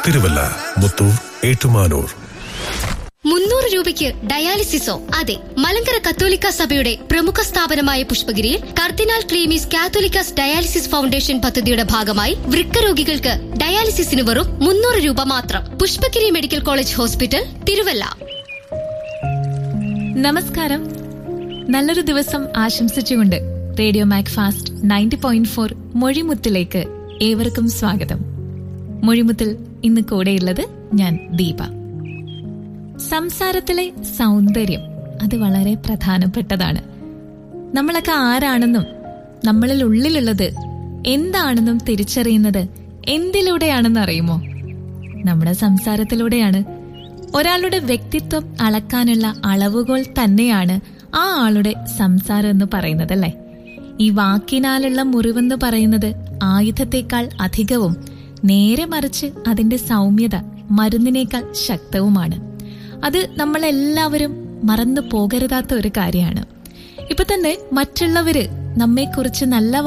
തിരുവല്ല മുത്തൂർ ഏറ്റുമാനൂർ മുന്നൂറ് രൂപയ്ക്ക് ഡയാലിസിസോ അതെ മലങ്കര കത്തോലിക്ക സഭയുടെ പ്രമുഖ സ്ഥാപനമായ പുഷ്പഗിരിയിൽ കർദിനാൾ ക്ലീമീസ് കാത്തോലിക്കാസ് ഡയാലിസിസ് ഫൗണ്ടേഷൻ പദ്ധതിയുടെ ഭാഗമായി വൃക്ക രോഗികൾക്ക് ഡയാലിസിസിന് വെറും മുന്നൂറ് രൂപ മാത്രം Pushpagiri medical college hospital Thiruvalla നമസ്കാരം നല്ലൊരു ദിവസം ആശംസിച്ചുകൊണ്ട് radio Macfast ninety point four മൊഴിമുത്തിലേക്ക് ഏവർക്കും സ്വാഗതം മൊഴിമുത്തിൽ ഇന്ന് കൂടെയുള്ളത് ഞാൻ ദീപ സംസാരത്തിലെ സൗന്ദര്യം അത് വളരെ പ്രധാനപ്പെട്ടതാണ് നമ്മളൊക്കെ ആരാണെന്നും നമ്മളിൽ ഉള്ളിലുള്ളത് എന്താണെന്നും തിരിച്ചറിയുന്നത് എന്തിലൂടെയാണെന്ന് അറിയുമോ നമ്മുടെ സംസാരത്തിലൂടെയാണ് ഒരാളുടെ വ്യക്തിത്വം അളക്കാനുള്ള അളവുകോൽ തന്നെയാണ് ആ ആളുടെ സംസാരം എന്ന് പറയുന്നത് അല്ലേ ഈ വാക്കിനാലുള്ള മുറിവെന്ന് പറയുന്നത് ആയുധത്തെക്കാൾ അധികവും നേരെ മറിച്ച് അതിന്റെ സൗമ്യത മരുന്നിനേക്കാൾ ശക്തവുമാണ് അത് നമ്മളെല്ലാവരും മറന്നു പോകരുതാത്ത ഒരു കാര്യമാണ് ഇപ്പൊ തന്നെ മറ്റുള്ളവര് നമ്മെക്കുറിച്ച് നല്ല